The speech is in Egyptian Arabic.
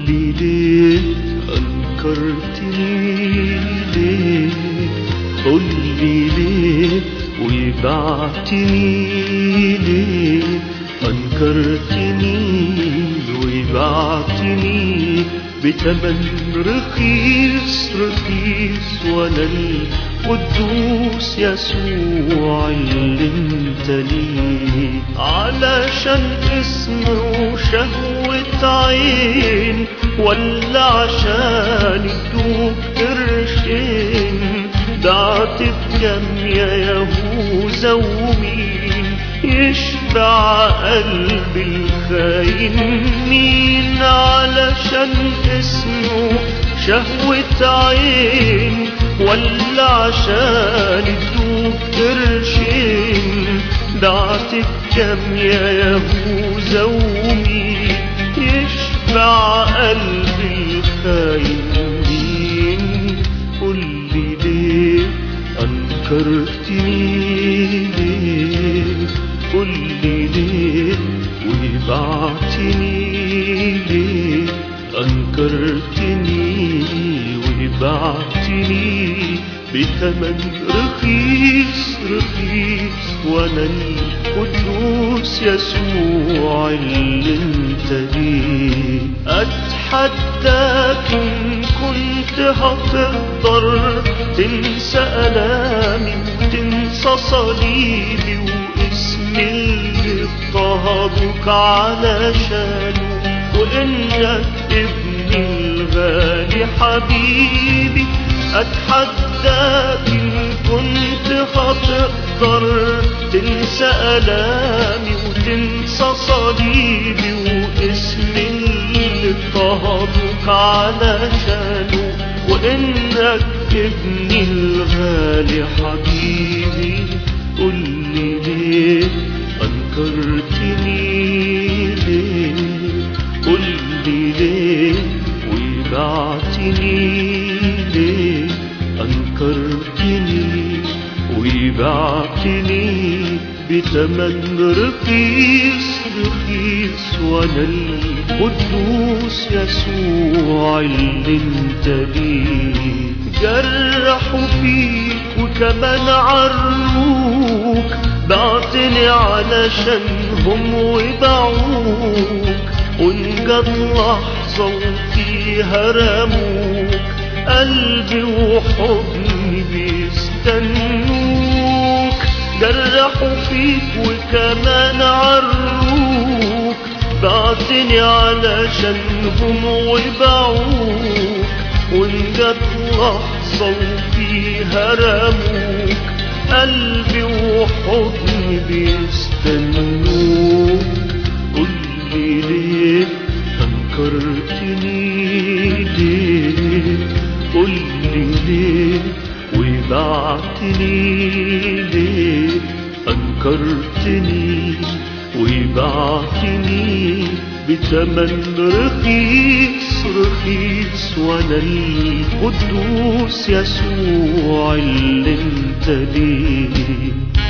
لي ليه أنكرتني ليه قول لي ليه وبعتني ليه أنكرتني وبعتني بتمن رخيص رخيص وانا القدوس يسوع اللي انت ليه علشان اسم وشهوة عين ولا عشان ادوك قرشين دعت بكم يا يهوذا ومين يشبع قلب الخاين مين علشان اسمه شهوة عين ولا عشان ادوك قرشين دعت بكم يا يهوذا ومين يشبع قلب الخاين مين قول لي ليه أنكرتني ليه قل لي ليه وبعتني ليه أنكرتني وبعتني بثمن رخيص رخيص وانا القدوس يسوع اللي انت ليه اتحداك ان كنت هتقدر تنسى الامي وتنسى صليبي واسمي اللي اضطهدوك علشانه وانك ابني الغالي حبيبي اتحداك ان كنت هتقدر تنسى الامي وتنسى صليبي واسمي اللي اضطهدوك علشانه وانك ابني الغالي حبيبي قول لي ليه انكرتني ليه قول لي ليه وبعتني ليه أنكرتني وبعتني بتمن رخيص رخيص وانا القدوس يسوع اللي انت ليه جرحوا فيك وكمان عروك بعتني علشانهم وباعوك وانجت لحظة وفيها رموك قلبي وحضني بيستنوك جرحوا فيك وكمان عروك بعتني علشانهم وباعوك وانجت لحظة وفيها رموك قلبي وحضني بيستنوك قول لي ليه أنكرتني ليه قول لي ليه وبعتني ليه أنكرتني وبعتني بتمن رخيص رخيص وانا القدوس يسوع اللي انت ليه